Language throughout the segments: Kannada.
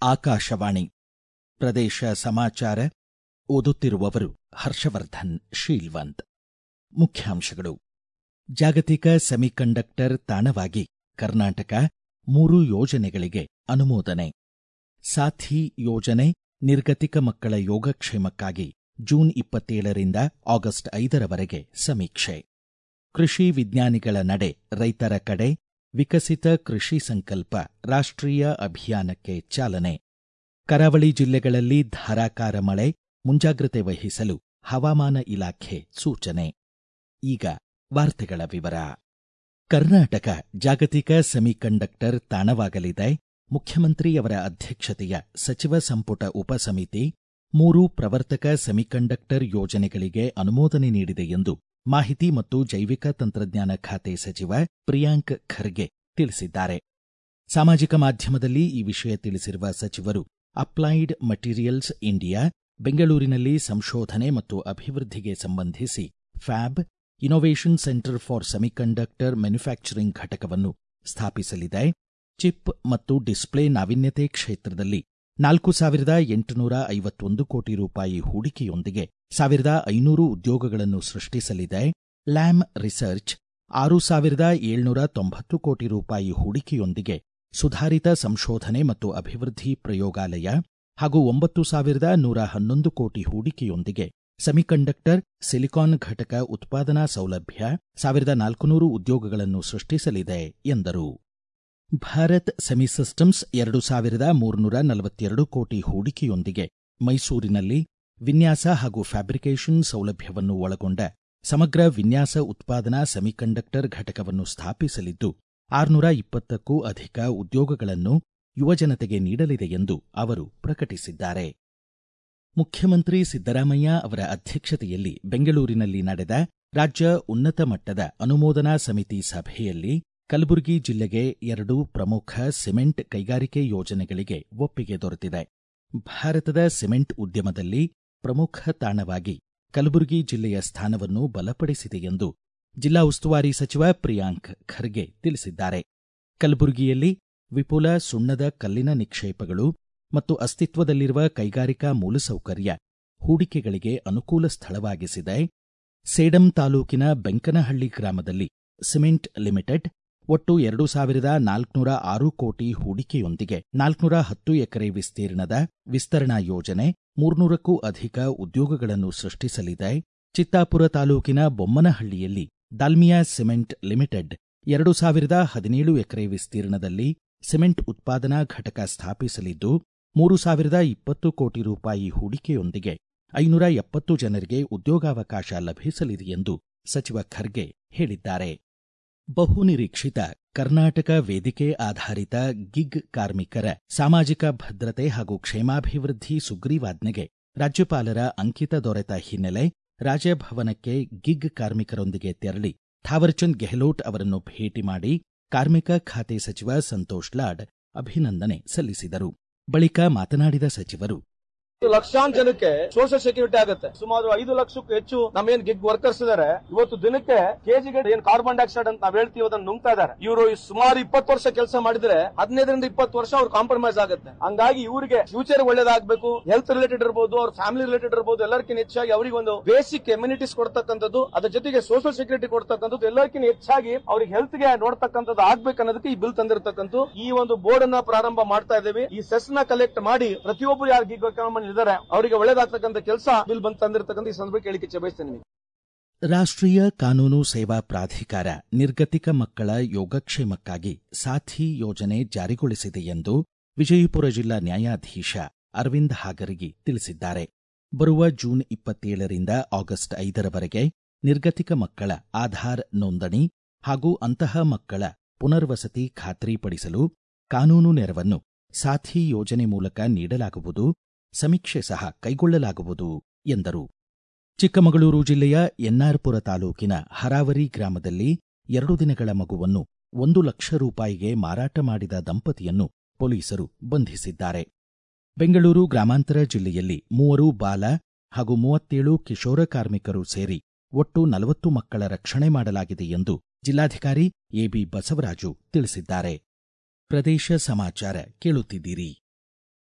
ಆಕಾಶವಾಣಿ ಪ್ರದೇಶ ಸಮಾಚಾರ ಓದುತ್ತಿರುವವರು ಹರ್ಷವರ್ಧನ್ ಶೀಲ್ವಂತ್ ಮುಖ್ಯಾಂಶಗಳು ಜಾಗತಿಕ ಸೆಮಿಕಂಡಕ್ಟರ್ ತಾಣವಾಗಿ ಕರ್ನಾಟಕ ಮೂರು ಯೋಜನೆಗಳಿಗೆ ಅನುಮೋದನೆ ಸಾಥಿ ಯೋಜನೆ ನಿರ್ಗತಿಕ ಮಕ್ಕಳ ಯೋಗಕ್ಷೇಮಕ್ಕಾಗಿ ಜೂನ್ ಇಪ್ಪತ್ತೇಳರಿಂದ ಆಗಸ್ಟ್ ಐದರವರೆಗೆ ಸಮೀಕ್ಷೆ ಕೃಷಿ ವಿಜ್ಞಾನಿಗಳ ನಡೆ ರೈತರ ಕಡೆ ವಿಕಸಿತ ಕೃಷಿ ಸಂಕಲ್ಪ ರಾಷ್ಟ್ರೀಯ ಅಭಿಯಾನಕ್ಕೆ ಚಾಲನೆ ಕರಾವಳಿ ಜಿಲ್ಲೆಗಳಲ್ಲಿ ಧಾರಾಕಾರ ಮಳೆ ಮುಂಜಾಗ್ರತೆ ವಹಿಸಲು ಹವಾಮಾನ ಇಲಾಖೆ ಸೂಚನೆ ಈಗ ವಾರ್ತೆಗಳ ವಿವರ ಕರ್ನಾಟಕ ಜಾಗತಿಕ ಸೆಮಿಕಂಡಕ್ಟರ್ ತಾಣವಾಗಲಿದೆ ಮುಖ್ಯಮಂತ್ರಿಯವರ ಅಧ್ಯಕ್ಷತೆಯ ಸಚಿವ ಸಂಪುಟ ಉಪಸಮಿತಿ ಮೂರು ಪ್ರವರ್ತಕ ಸೆಮಿಕಂಡಕ್ಟರ್ ಯೋಜನೆಗಳಿಗೆ ಅನುಮೋದನೆ ನೀಡಿದೆ ಎಂದು ಮಾಹಿತಿ ಮತ್ತು ಜೈವಿಕ ತಂತ್ರಜ್ಞಾನ ಖಾತೆ ಸಚಿವ ಪ್ರಿಯಾಂಕ್ ಖರ್ಗೆ ತಿಳಿಸಿದ್ದಾರೆ ಸಾಮಾಜಿಕ ಮಾಧ್ಯಮದಲ್ಲಿ ಈ ವಿಷಯ ತಿಳಿಸಿರುವ ಸಚಿವರು ಅಪ್ಲೈಡ್ ಮಟೀರಿಯಲ್ಸ್ ಇಂಡಿಯಾ ಬೆಂಗಳೂರಿನಲ್ಲಿ ಸಂಶೋಧನೆ ಮತ್ತು ಅಭಿವೃದ್ಧಿಗೆ ಸಂಬಂಧಿಸಿ fab innovation centre for semiconductor manufacturing ಘಟಕವನ್ನು ಸ್ಥಾಪಿಸಲಿದೆ ಚಿಪ್ ಮತ್ತು ಡಿಸ್ಪ್ಲೇ ನಾವೀನ್ಯತೆ ಕ್ಷೇತ್ರದಲ್ಲಿ ನಾಲ್ಕು ಸಾವಿರದ ಎಂಟುನೂರ ಐವತ್ತೊಂದು ಕೋಟಿ ರೂಪಾಯಿ ಹೂಡಿಕೆಯೊಂದಿಗೆ ಸಾವಿರದ ಐನೂರು ಉದ್ಯೋಗಗಳನ್ನು ಸೃಷ್ಟಿಸಲಿದೆ ಲ್ಯಾಮ್ ರಿಸರ್ಚ್ ಆರು ಸಾವಿರದ ಏಳ್ನೂರ ತೊಂಬತ್ತು ಕೋಟಿ ರೂಪಾಯಿ ಹೂಡಿಕೆಯೊಂದಿಗೆ ಸುಧಾರಿತ ಸಂಶೋಧನೆ ಮತ್ತು ಅಭಿವೃದ್ಧಿ ಪ್ರಯೋಗಾಲಯ ಹಾಗೂ ಒಂಬತ್ತು ಸಾವಿರದ ನೂರ ಹನ್ನೊಂದು ಕೋಟಿ ಹೂಡಿಕೆಯೊಂದಿಗೆ ಸೆಮಿಕಂಡಕ್ಟರ್ ಸಿಲಿಕಾನ್ ಘಟಕ ಉತ್ಪಾದನಾ ಸೌಲಭ್ಯ ಸಾವಿರದ ನಾಲ್ಕುನೂರು ಉದ್ಯೋಗಗಳನ್ನು ಸೃಷ್ಟಿಸಲಿದೆ ಎಂದರು ಭಾರತ್ ಸೆಮಿಸಿಸ್ಟಮ್ಸ್ ಎರಡು ಸಾವಿರದ ಮೂರುನೂರ ನಲವತ್ತೆರಡು ಕೋಟಿ ಹೂಡಿಕೆಯೊಂದಿಗೆ ಮೈಸೂರಿನಲ್ಲಿ ವಿನ್ಯಾಸ ಹಾಗೂ ಫ್ಯಾಬ್ರಿಕೇಷನ್ ಸೌಲಭ್ಯವನ್ನು ಒಳಗೊಂಡ ಸಮಗ್ರ ವಿನ್ಯಾಸ ಉತ್ಪಾದನಾ ಸೆಮಿಕಂಡಕ್ಟರ್ ಘಟಕವನ್ನು ಸ್ಥಾಪಿಸಲಿದ್ದು ಆರುನೂರ ಇಪ್ಪತ್ತಕ್ಕೂ ಅಧಿಕ ಉದ್ಯೋಗಗಳನ್ನು ಯುವಜನತೆಗೆ ನೀಡಲಿದೆ ಎಂದು ಅವರು ಪ್ರಕಟಿಸಿದ್ದಾರೆ ಮುಖ್ಯಮಂತ್ರಿ ಸಿದ್ದರಾಮಯ್ಯ ಅವರ ಅಧ್ಯಕ್ಷತೆಯಲ್ಲಿ ಬೆಂಗಳೂರಿನಲ್ಲಿ ನಡೆದ ರಾಜ್ಯ ಉನ್ನತ ಮಟ್ಟದ ಅನುಮೋದನಾ ಸಮಿತಿ ಸಭೆಯಲ್ಲಿ ಕಲಬುರಗಿ ಜಿಲ್ಲೆಗೆ ಎರಡು ಪ್ರಮುಖ ಸಿಮೆಂಟ್ ಕೈಗಾರಿಕೆ ಯೋಜನೆಗಳಿಗೆ ಒಪ್ಪಿಗೆ ದೊರೆತಿದೆ ಭಾರತದ ಸಿಮೆಂಟ್ ಉದ್ಯಮದಲ್ಲಿ ಪ್ರಮುಖ ತಾಣವಾಗಿ ಕಲಬುರಗಿ ಜಿಲ್ಲೆಯ ಸ್ಥಾನವನ್ನು ಬಲಪಡಿಸಿದೆ ಎಂದು ಜಿಲ್ಲಾ ಉಸ್ತುವಾರಿ ಸಚಿವ ಪ್ರಿಯಾಂಕ್ ಖರ್ಗೆ ತಿಳಿಸಿದ್ದಾರೆ ಕಲಬುರಗಿಯಲ್ಲಿ ವಿಪುಲ ಸುಣ್ಣದ ಕಲ್ಲಿನ ನಿಕ್ಷೇಪಗಳು ಮತ್ತು ಅಸ್ತಿತ್ವದಲ್ಲಿರುವ ಕೈಗಾರಿಕಾ ಮೂಲಸೌಕರ್ಯ ಹೂಡಿಕೆಗಳಿಗೆ ಅನುಕೂಲ ಸ್ಥಳವಾಗಿಸಿದೆ ಸೇಡಂ ತಾಲೂಕಿನ ಬೆಂಕನಹಳ್ಳಿ ಗ್ರಾಮದಲ್ಲಿ ಸಿಮೆಂಟ್ ಲಿಮಿಟೆಡ್ ಒಟ್ಟು ಎರಡು ಸಾವಿರದ ನಾಲ್ಕುನೂರ ಆರು ಕೋಟಿ ಹೂಡಿಕೆಯೊಂದಿಗೆ ನಾಲ್ಕುನೂರ ಹತ್ತು ಎಕರೆ ವಿಸ್ತೀರ್ಣದ ವಿಸ್ತರಣಾ ಯೋಜನೆ ಮೂರ್ನೂರಕ್ಕೂ ಅಧಿಕ ಉದ್ಯೋಗಗಳನ್ನು ಸೃಷ್ಟಿಸಲಿದೆ ಚಿತ್ತಾಪುರ ತಾಲೂಕಿನ ಬೊಮ್ಮನಹಳ್ಳಿಯಲ್ಲಿ ದಾಲ್ಮಿಯಾ ಸಿಮೆಂಟ್ ಲಿಮಿಟೆಡ್ ಎರಡು ಸಾವಿರದ ಹದಿನೇಳು ಎಕರೆ ವಿಸ್ತೀರ್ಣದಲ್ಲಿ ಸಿಮೆಂಟ್ ಉತ್ಪಾದನಾ ಘಟಕ ಸ್ಥಾಪಿಸಲಿದ್ದು ಮೂರು ಸಾವಿರದ ಇಪ್ಪತ್ತು ಕೋಟಿ ರೂಪಾಯಿ ಹೂಡಿಕೆಯೊಂದಿಗೆ ಐನೂರ ಎಪ್ಪತ್ತು ಜನರಿಗೆ ಉದ್ಯೋಗಾವಕಾಶ ಲಭಿಸಲಿದೆ ಎಂದು ಸಚಿವ ಖರ್ಗೆ ಹೇಳಿದ್ದಾರೆ ಬಹುನಿರೀಕ್ಷಿತ ಕರ್ನಾಟಕ ವೇದಿಕೆ ಆಧಾರಿತ ಗಿಗ್ ಕಾರ್ಮಿಕರ ಸಾಮಾಜಿಕ ಭದ್ರತೆ ಹಾಗೂ ಕ್ಷೇಮಾಭಿವೃದ್ಧಿ ಸುಗ್ರೀವಾಜ್ಞೆಗೆ ರಾಜ್ಯಪಾಲರ ಅಂಕಿತ ದೊರೆತ ಹಿನ್ನೆಲೆ ರಾಜಭವನಕ್ಕೆ ಗಿಗ್ ಕಾರ್ಮಿಕರೊಂದಿಗೆ ತೆರಳಿ ಥಾವರ್ಚಂದ್ ಗೆಹ್ಲೋಟ್ ಅವರನ್ನು ಭೇಟಿ ಮಾಡಿ ಕಾರ್ಮಿಕ ಖಾತೆ ಸಚಿವ ಸಂತೋಷ್ ಲಾಡ್ ಅಭಿನಂದನೆ ಸಲ್ಲಿಸಿದರು ಬಳಿಕ ಮಾತನಾಡಿದ ಸಚಿವರು ಲಕ್ಷಾಂತರ ಜನಕ್ಕೆ ಸೋಷಿಯಲ್ ಸೆಕ್ಯೂರಿಟಿ ಆಗುತ್ತೆ ಸುಮಾರು ಐದು ಲಕ್ಷಕ್ಕೂ ಹೆಚ್ಚು ನಮ್ಮೇನ್ ಗಿಗ್ ವರ್ಕರ್ಸ್ ಇದಾರೆ ಇವತ್ತು ದಿನಕ್ಕೆ ಕೆಜಿಗೆ ಏನ್ ಕಾರ್ಬನ್ ಡೈಆಕ್ಸೈಡ್ ಅಂತ ನಾವ್ ಹೇಳ್ತೀವಿ ಅದನ್ನ ನುಂಗ್ತಾ ಇದಾರೆ ಇವರು ಸುಮಾರು ಇಪ್ಪತ್ತು ವರ್ಷ ಕೆಲಸ ಮಾಡಿದ್ರೆ ಹದಿನೈದರಿಂದ ಇಪ್ಪತ್ತು ವರ್ಷ ಅವ್ರು ಕಾಂಪ್ರಮೈಸ್ ಆಗುತ್ತೆ ಹಂಗಾಗಿ ಇವರಿಗೆ ಫ್ಯೂಚರ್ ಒಳ್ಳೇದಾಗಬೇಕು ಹೆಲ್ತ್ ರಿಲೇಟೆಡ್ ಇರ್ಬೋದು ಅವ್ರ ಫ್ಯಾಮಿಲಿ ರಿಲೇಟೆಡ್ ಇರ್ಬೋದು ಎಲ್ಲರಿಗಿಂತ ಹೆಚ್ಚಾಗಿ ಅವರಿಗೆ ಒಂದು ಬೇಸಿಕ್ ಎಮ್ಯುನಿಟೀಸ್ ಕೊಡ್ತಕ್ಕಂಥದ್ದು ಅದ್ರ ಜೊತೆಗೆ ಸೋಷಿಯಲ್ ಸೆಕ್ಯೂರಿಟಿ ಕೊಡ್ತಕ್ಕಂಥದ್ದು ಎಲ್ಲರಿಗಿಂತ ಹೆಚ್ಚಾಗಿ ಅವ್ರಿಗೆ ಹೆಲ್ತ್ ಗೆ ನೋಡ್ತಕ್ಕಂಥದ್ದು ಆಗ್ಬೇಕು ಅನ್ನೋದಕ್ಕೆ ಈ ಬಿಲ್ ತಂದಿರತಕ್ಕಂಥ ಈ ಒಂದು ಬೋರ್ಡ್ ಅನ್ನ ಪ್ರಾರಂಭ ಮಾಡ್ತಾ ಇದ್ದೇವೆ ಈ ಸೆಸ್ ನ ಕಲೆಕ್ಟ್ ಮಾಡಿ ಪ್ರತಿಯೊಬ್ಬರು ಯಾರು ಗಿಗ್ ಇದ್ದಾರೆ ಅವರಿಗೆ ಒಳ್ಳೇದಾಗ್ತಕ್ಕಂಥ ಕೆಲಸ ಬಿಲ್ ಬಂದು ತಂದಿರತಕ್ಕಂಥ ಈ ಸಂದರ್ಭ ಕೇಳಿಕೆ ಬಯಸ್ತೇನೆ ರಾಷ್ಟ್ರೀಯ ಕಾನೂನು ಸೇವಾ ಪ್ರಾಧಿಕಾರ ನಿರ್ಗತಿಕ ಮಕ್ಕಳ ಯೋಗಕ್ಷೇಮಕ್ಕಾಗಿ ಸಾಥಿ ಯೋಜನೆ ಜಾರಿಗೊಳಿಸಿದೆ ಎಂದು ವಿಜಯಪುರ ಜಿಲ್ಲಾ ನ್ಯಾಯಾಧೀಶ ಅರವಿಂದ್ ಹಾಗರಗಿ ತಿಳಿಸಿದ್ದಾರೆ ಬರುವ ಜೂನ್ ಇಪ್ಪತ್ತೇಳರಿಂದ ಆಗಸ್ಟ್ ಐದರವರೆಗೆ ನಿರ್ಗತಿಕ ಮಕ್ಕಳ ಆಧಾರ್ ನೋಂದಣಿ ಹಾಗೂ ಅಂತಹ ಮಕ್ಕಳ ಪುನರ್ವಸತಿ ಖಾತ್ರಿಪಡಿಸಲು ಕಾನೂನು ನೆರವನ್ನು ಸಾಥಿ ಯೋಜನೆ ಮೂಲಕ ನೀಡಲಾಗುವುದು ಸಮೀಕ್ಷೆ ಸಹ ಕೈಗೊಳ್ಳಲಾಗುವುದು ಎಂದರು ಚಿಕ್ಕಮಗಳೂರು ಜಿಲ್ಲೆಯ ಎನ್ನಾರ್ಪುರ ತಾಲೂಕಿನ ಹರಾವರಿ ಗ್ರಾಮದಲ್ಲಿ ಎರಡು ದಿನಗಳ ಮಗುವನ್ನು ಒಂದು ಲಕ್ಷ ರೂಪಾಯಿಗೆ ಮಾರಾಟ ಮಾಡಿದ ದಂಪತಿಯನ್ನು ಪೊಲೀಸರು ಬಂಧಿಸಿದ್ದಾರೆ ಬೆಂಗಳೂರು ಗ್ರಾಮಾಂತರ ಜಿಲ್ಲೆಯಲ್ಲಿ ಮೂವರು ಬಾಲ ಹಾಗೂ ಮೂವತ್ತೇಳು ಕಿಶೋರ ಕಾರ್ಮಿಕರು ಸೇರಿ ಒಟ್ಟು ನಲವತ್ತು ಮಕ್ಕಳ ರಕ್ಷಣೆ ಮಾಡಲಾಗಿದೆ ಎಂದು ಜಿಲ್ಲಾಧಿಕಾರಿ ಎಬಿ ಬಸವರಾಜು ತಿಳಿಸಿದ್ದಾರೆ ಪ್ರದೇಶ ಸಮಾಚಾರ ಕೇಳುತ್ತಿದ್ದೀರಿ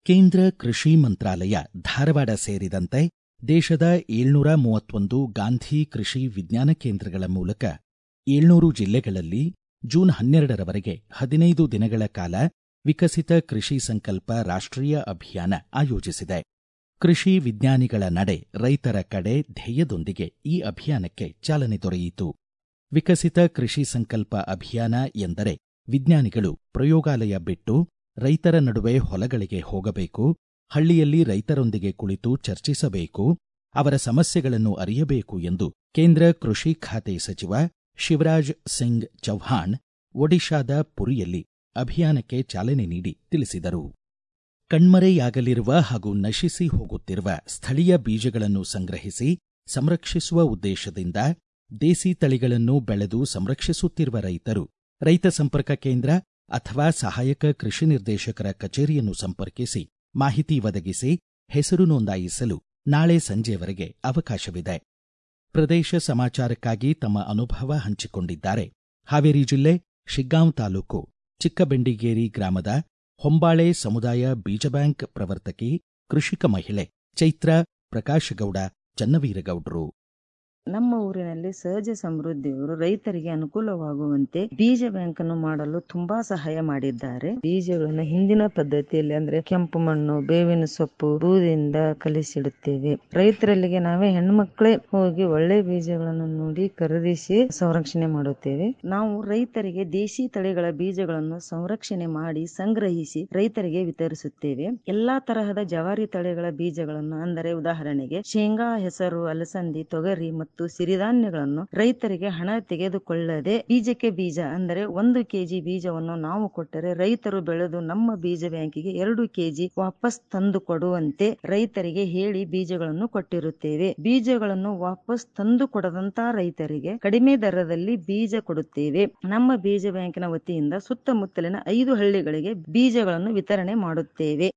ಕೇಂದ್ರ ಕೃಷಿ ಮಂತ್ರಾಲಯ ಧಾರವಾಡ ಸೇರಿದಂತೆ ದೇಶದ ಏಳ್ನೂರ ಮೂವತ್ತೊಂದು ಗಾಂಧಿ ಕೃಷಿ ವಿಜ್ಞಾನ ಕೇಂದ್ರಗಳ ಮೂಲಕ ಏಳ್ನೂರು ಜಿಲ್ಲೆಗಳಲ್ಲಿ ಜೂನ್ ಹನ್ನೆರಡರವರೆಗೆ ಹದಿನೈದು ದಿನಗಳ ಕಾಲ ವಿಕಸಿತ ಕೃಷಿ ಸಂಕಲ್ಪ ರಾಷ್ಟ್ರೀಯ ಅಭಿಯಾನ ಆಯೋಜಿಸಿದೆ ಕೃಷಿ ವಿಜ್ಞಾನಿಗಳ ನಡೆ ರೈತರ ಕಡೆ ಧ್ಯೇಯದೊಂದಿಗೆ ಈ ಅಭಿಯಾನಕ್ಕೆ ಚಾಲನೆ ದೊರೆಯಿತು ವಿಕಸಿತ ಕೃಷಿ ಸಂಕಲ್ಪ ಅಭಿಯಾನ ಎಂದರೆ ವಿಜ್ಞಾನಿಗಳು ಪ್ರಯೋಗಾಲಯ ಬಿಟ್ಟು ರೈತರ ನಡುವೆ ಹೊಲಗಳಿಗೆ ಹೋಗಬೇಕು ಹಳ್ಳಿಯಲ್ಲಿ ರೈತರೊಂದಿಗೆ ಕುಳಿತು ಚರ್ಚಿಸಬೇಕು ಅವರ ಸಮಸ್ಯೆಗಳನ್ನು ಅರಿಯಬೇಕು ಎಂದು ಕೇಂದ್ರ ಕೃಷಿ ಖಾತೆ ಸಚಿವ ಶಿವರಾಜ್ ಸಿಂಗ್ ಚೌಹಾಣ್ ಒಡಿಶಾದ ಪುರಿಯಲ್ಲಿ ಅಭಿಯಾನಕ್ಕೆ ಚಾಲನೆ ನೀಡಿ ತಿಳಿಸಿದರು ಕಣ್ಮರೆಯಾಗಲಿರುವ ಹಾಗೂ ನಶಿಸಿ ಹೋಗುತ್ತಿರುವ ಸ್ಥಳೀಯ ಬೀಜಗಳನ್ನು ಸಂಗ್ರಹಿಸಿ ಸಂರಕ್ಷಿಸುವ ಉದ್ದೇಶದಿಂದ ದೇಸಿ ತಳಿಗಳನ್ನು ಬೆಳೆದು ಸಂರಕ್ಷಿಸುತ್ತಿರುವ ರೈತರು ರೈತ ಸಂಪರ್ಕ ಕೇಂದ್ರ ಅಥವಾ ಸಹಾಯಕ ಕೃಷಿ ನಿರ್ದೇಶಕರ ಕಚೇರಿಯನ್ನು ಸಂಪರ್ಕಿಸಿ ಮಾಹಿತಿ ಒದಗಿಸಿ ಹೆಸರು ನೋಂದಾಯಿಸಲು ನಾಳೆ ಸಂಜೆವರೆಗೆ ಅವಕಾಶವಿದೆ ಪ್ರದೇಶ ಸಮಾಚಾರಕ್ಕಾಗಿ ತಮ್ಮ ಅನುಭವ ಹಂಚಿಕೊಂಡಿದ್ದಾರೆ ಹಾವೇರಿ ಜಿಲ್ಲೆ ಶಿಗ್ಗಾಂವ್ ತಾಲೂಕು ಚಿಕ್ಕಬೆಂಡಿಗೇರಿ ಗ್ರಾಮದ ಹೊಂಬಾಳೆ ಸಮುದಾಯ ಬೀಜ ಬ್ಯಾಂಕ್ ಪ್ರವರ್ತಕಿ ಕೃಷಿಕ ಮಹಿಳೆ ಚೈತ್ರ ಪ್ರಕಾಶಗೌಡ ಚನ್ನವೀರಗೌಡರು ನಮ್ಮ ಊರಿನಲ್ಲಿ ಸಹಜ ಸಮೃದ್ಧಿಯವರು ರೈತರಿಗೆ ಅನುಕೂಲವಾಗುವಂತೆ ಬೀಜ ಬ್ಯಾಂಕ್ ಅನ್ನು ಮಾಡಲು ತುಂಬಾ ಸಹಾಯ ಮಾಡಿದ್ದಾರೆ ಬೀಜಗಳನ್ನು ಹಿಂದಿನ ಪದ್ಧತಿಯಲ್ಲಿ ಅಂದ್ರೆ ಕೆಂಪು ಮಣ್ಣು ಬೇವಿನ ಸೊಪ್ಪು ಬೂದಿಯಿಂದ ಕಲಿಸಿಡುತ್ತೇವೆ ರೈತರಲ್ಲಿಗೆ ನಾವೇ ಹೆಣ್ಮಕ್ಳೇ ಹೋಗಿ ಒಳ್ಳೆ ಬೀಜಗಳನ್ನು ನೋಡಿ ಖರೀದಿಸಿ ಸಂರಕ್ಷಣೆ ಮಾಡುತ್ತೇವೆ ನಾವು ರೈತರಿಗೆ ದೇಶಿ ತಳಿಗಳ ಬೀಜಗಳನ್ನು ಸಂರಕ್ಷಣೆ ಮಾಡಿ ಸಂಗ್ರಹಿಸಿ ರೈತರಿಗೆ ವಿತರಿಸುತ್ತೇವೆ ಎಲ್ಲಾ ತರಹದ ಜವಾರಿ ತಳಿಗಳ ಬೀಜಗಳನ್ನು ಅಂದರೆ ಉದಾಹರಣೆಗೆ ಶೇಂಗಾ ಹೆಸರು ಅಲಸಂದಿ ತೊಗರಿ ಮತ್ತು ಸಿರಿಧಾನ್ಯಗಳನ್ನು ರೈತರಿಗೆ ಹಣ ತೆಗೆದುಕೊಳ್ಳದೆ ಬೀಜಕ್ಕೆ ಬೀಜ ಅಂದರೆ ಒಂದು ಕೆಜಿ ಬೀಜವನ್ನು ನಾವು ಕೊಟ್ಟರೆ ರೈತರು ಬೆಳೆದು ನಮ್ಮ ಬೀಜ ಬ್ಯಾಂಕಿಗೆ ಎರಡು ಕೆಜಿ ವಾಪಸ್ ತಂದು ಕೊಡುವಂತೆ ರೈತರಿಗೆ ಹೇಳಿ ಬೀಜಗಳನ್ನು ಕೊಟ್ಟಿರುತ್ತೇವೆ ಬೀಜಗಳನ್ನು ವಾಪಸ್ ತಂದು ಕೊಡದಂತ ರೈತರಿಗೆ ಕಡಿಮೆ ದರದಲ್ಲಿ ಬೀಜ ಕೊಡುತ್ತೇವೆ ನಮ್ಮ ಬೀಜ ಬ್ಯಾಂಕಿನ ವತಿಯಿಂದ ಸುತ್ತಮುತ್ತಲಿನ ಐದು ಹಳ್ಳಿಗಳಿಗೆ ಬೀಜಗಳನ್ನು ವಿತರಣೆ ಮಾಡುತ್ತೇವೆ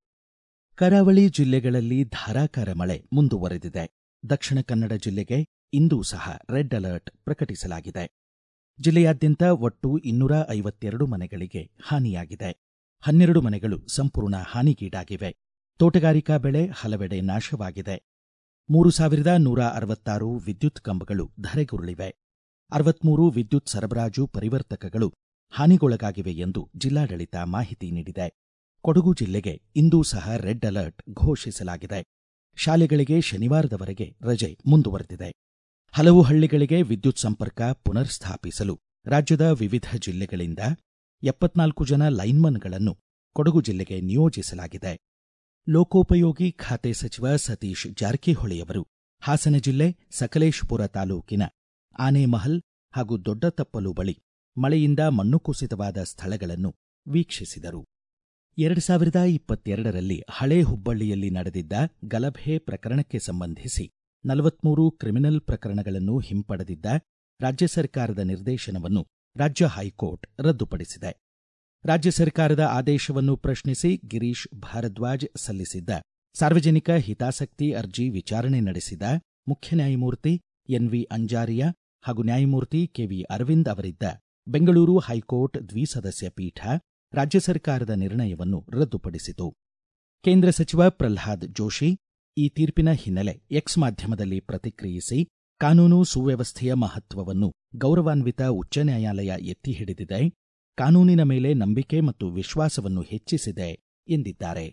ಕರಾವಳಿ ಜಿಲ್ಲೆಗಳಲ್ಲಿ ಧಾರಾಕಾರ ಮಳೆ ಮುಂದುವರೆದಿದೆ ದಕ್ಷಿಣ ಕನ್ನಡ ಜಿಲ್ಲೆಗೆ ಇಂದೂ ಸಹ ರೆಡ್ ಅಲರ್ಟ್ ಪ್ರಕಟಿಸಲಾಗಿದೆ ಜಿಲ್ಲೆಯಾದ್ಯಂತ ಒಟ್ಟು ಇನ್ನೂರ ಐವತ್ತೆರಡು ಮನೆಗಳಿಗೆ ಹಾನಿಯಾಗಿದೆ ಹನ್ನೆರಡು ಮನೆಗಳು ಸಂಪೂರ್ಣ ಹಾನಿಗೀಡಾಗಿವೆ ತೋಟಗಾರಿಕಾ ಬೆಳೆ ಹಲವೆಡೆ ನಾಶವಾಗಿದೆ ಮೂರು ಸಾವಿರದ ನೂರ ಅರವತ್ತಾರು ವಿದ್ಯುತ್ ಕಂಬಗಳು ಧರೆಗುರುಳಿವೆ ಅರವತ್ಮೂರು ವಿದ್ಯುತ್ ಸರಬರಾಜು ಪರಿವರ್ತಕಗಳು ಹಾನಿಗೊಳಗಾಗಿವೆ ಎಂದು ಜಿಲ್ಲಾಡಳಿತ ಮಾಹಿತಿ ನೀಡಿದೆ ಕೊಡಗು ಜಿಲ್ಲೆಗೆ ಇಂದೂ ಸಹ ರೆಡ್ ಅಲರ್ಟ್ ಘೋಷಿಸಲಾಗಿದೆ ಶಾಲೆಗಳಿಗೆ ಶನಿವಾರದವರೆಗೆ ರಜೆ ಮುಂದುವರೆದಿದೆ ಹಲವು ಹಳ್ಳಿಗಳಿಗೆ ವಿದ್ಯುತ್ ಸಂಪರ್ಕ ಪುನರ್ ಸ್ಥಾಪಿಸಲು ರಾಜ್ಯದ ವಿವಿಧ ಜಿಲ್ಲೆಗಳಿಂದ ಎಪ್ಪತ್ನಾಲ್ಕು ಜನ ಲೈನ್ಮನ್ಗಳನ್ನು ಕೊಡಗು ಜಿಲ್ಲೆಗೆ ನಿಯೋಜಿಸಲಾಗಿದೆ ಲೋಕೋಪಯೋಗಿ ಖಾತೆ ಸಚಿವ ಸತೀಶ್ ಜಾರಕಿಹೊಳಿಯವರು ಹಾಸನ ಜಿಲ್ಲೆ ಸಕಲೇಶಪುರ ತಾಲೂಕಿನ ಆನೆಮಹಲ್ ಹಾಗೂ ದೊಡ್ಡತಪ್ಪಲು ಬಳಿ ಮಳೆಯಿಂದ ಮಣ್ಣು ಕುಸಿತವಾದ ಸ್ಥಳಗಳನ್ನು ವೀಕ್ಷಿಸಿದರು ಎರಡು ಸಾವಿರದ ಇಪ್ಪತ್ತೆರಡರಲ್ಲಿ ಹಳೇ ಹುಬ್ಬಳ್ಳಿಯಲ್ಲಿ ನಡೆದಿದ್ದ ಗಲಭೆ ಪ್ರಕರಣಕ್ಕೆ ಸಂಬಂಧಿಸಿ ನಲವತ್ಮೂರು ಕ್ರಿಮಿನಲ್ ಪ್ರಕರಣಗಳನ್ನು ಹಿಂಪಡೆದಿದ್ದ ರಾಜ್ಯ ಸರ್ಕಾರದ ನಿರ್ದೇಶನವನ್ನು ರಾಜ್ಯ ಹೈಕೋರ್ಟ್ ರದ್ದುಪಡಿಸಿದೆ ರಾಜ್ಯ ಸರ್ಕಾರದ ಆದೇಶವನ್ನು ಪ್ರಶ್ನಿಸಿ ಗಿರೀಶ್ ಭಾರದ್ವಾಜ್ ಸಲ್ಲಿಸಿದ್ದ ಸಾರ್ವಜನಿಕ ಹಿತಾಸಕ್ತಿ ಅರ್ಜಿ ವಿಚಾರಣೆ ನಡೆಸಿದ ಮುಖ್ಯ ನ್ಯಾಯಮೂರ್ತಿ ಎನ್ವಿ ಅಂಜಾರಿಯಾ ಹಾಗೂ ನ್ಯಾಯಮೂರ್ತಿ ಕೆವಿ ಅರವಿಂದ್ ಅವರಿದ್ದ ಬೆಂಗಳೂರು ಹೈಕೋರ್ಟ್ ದ್ವಿಸದಸ್ಯ ಪೀಠ ರಾಜ್ಯ ಸರ್ಕಾರದ ನಿರ್ಣಯವನ್ನು ರದ್ದುಪಡಿಸಿತು ಕೇಂದ್ರ ಸಚಿವ ಪ್ರಲ್ಹಾದ್ ಜೋಶಿ ಈ ತೀರ್ಪಿನ ಹಿನ್ನೆಲೆ ಎಕ್ಸ್ ಮಾಧ್ಯಮದಲ್ಲಿ ಪ್ರತಿಕ್ರಿಯಿಸಿ ಕಾನೂನು ಸುವ್ಯವಸ್ಥೆಯ ಮಹತ್ವವನ್ನು ಗೌರವಾನ್ವಿತ ಉಚ್ಚ ನ್ಯಾಯಾಲಯ ಎತ್ತಿ ಹಿಡಿದಿದೆ ಕಾನೂನಿನ ಮೇಲೆ ನಂಬಿಕೆ ಮತ್ತು ವಿಶ್ವಾಸವನ್ನು ಹೆಚ್ಚಿಸಿದೆ ಎಂದಿದ್ದಾರೆ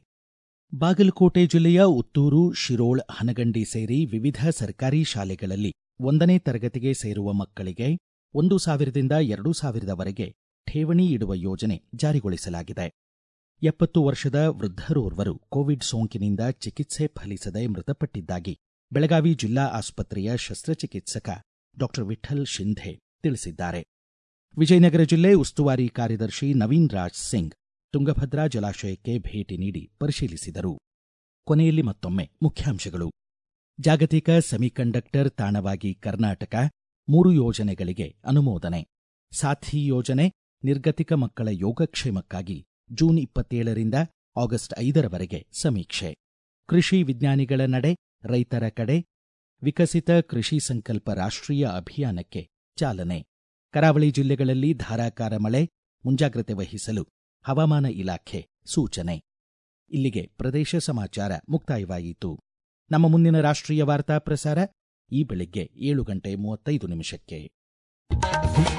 ಬಾಗಲಕೋಟೆ ಜಿಲ್ಲೆಯ ಉತ್ತೂರು ಶಿರೋಳ್ ಹನಗಂಡಿ ಸೇರಿ ವಿವಿಧ ಸರ್ಕಾರಿ ಶಾಲೆಗಳಲ್ಲಿ ಒಂದನೇ ತರಗತಿಗೆ ಸೇರುವ ಮಕ್ಕಳಿಗೆ ಒಂದು ಸಾವಿರದಿಂದ ಎರಡು ಸಾವಿರದವರೆಗೆ ಠೇವಣಿ ಇಡುವ ಯೋಜನೆ ಜಾರಿಗೊಳಿಸಲಾಗಿದೆ ಎಪ್ಪತ್ತು ವರ್ಷದ ವೃದ್ಧರೋರ್ವರು ಕೋವಿಡ್ ಸೋಂಕಿನಿಂದ ಚಿಕಿತ್ಸೆ ಫಲಿಸದೆ ಮೃತಪಟ್ಟಿದ್ದಾಗಿ ಬೆಳಗಾವಿ ಜಿಲ್ಲಾ ಆಸ್ಪತ್ರೆಯ ಶಸ್ತ್ರಚಿಕಿತ್ಸಕ ಡಾಕ್ಟರ್ ವಿಠಲ್ ಶಿಂಧೆ ತಿಳಿಸಿದ್ದಾರೆ ವಿಜಯನಗರ ಜಿಲ್ಲೆ ಉಸ್ತುವಾರಿ ಕಾರ್ಯದರ್ಶಿ ನವೀನ್ ರಾಜ್ ಸಿಂಗ್ ತುಂಗಭದ್ರಾ ಜಲಾಶಯಕ್ಕೆ ಭೇಟಿ ನೀಡಿ ಪರಿಶೀಲಿಸಿದರು ಕೊನೆಯಲ್ಲಿ ಮತ್ತೊಮ್ಮೆ ಮುಖ್ಯಾಂಶಗಳು ಜಾಗತಿಕ ಸೆಮಿಕಂಡಕ್ಟರ್ ತಾಣವಾಗಿ ಕರ್ನಾಟಕ ಮೂರು ಯೋಜನೆಗಳಿಗೆ ಅನುಮೋದನೆ ಸಾಥಿ ಯೋಜನೆ ನಿರ್ಗತಿಕ ಮಕ್ಕಳ ಯೋಗಕ್ಷೇಮಕ್ಕಾಗಿ ಜೂನ್ ಇಪ್ಪತ್ತೇಳರಿಂದ ಆಗಸ್ಟ್ ಐದರವರೆಗೆ ಸಮೀಕ್ಷೆ ಕೃಷಿ ವಿಜ್ಞಾನಿಗಳ ನಡೆ ರೈತರ ಕಡೆ ವಿಕಸಿತ ಕೃಷಿ ಸಂಕಲ್ಪ ರಾಷ್ಟ್ರೀಯ ಅಭಿಯಾನಕ್ಕೆ ಚಾಲನೆ ಕರಾವಳಿ ಜಿಲ್ಲೆಗಳಲ್ಲಿ ಧಾರಾಕಾರ ಮಳೆ ಮುಂಜಾಗ್ರತೆ ವಹಿಸಲು ಹವಾಮಾನ ಇಲಾಖೆ ಸೂಚನೆ ಇಲ್ಲಿಗೆ ಪ್ರದೇಶ ಸಮಾಚಾರ ಮುಕ್ತಾಯವಾಯಿತು ನಮ್ಮ ಮುಂದಿನ ರಾಷ್ಟ್ರೀಯ ವಾರ್ತಾ ಪ್ರಸಾರ ಈ ಬೆಳಿಗ್ಗೆ ಏಳು ಗಂಟೆ ಮೂವತ್ತೈದು ನಿಮಿಷಕ್ಕೆ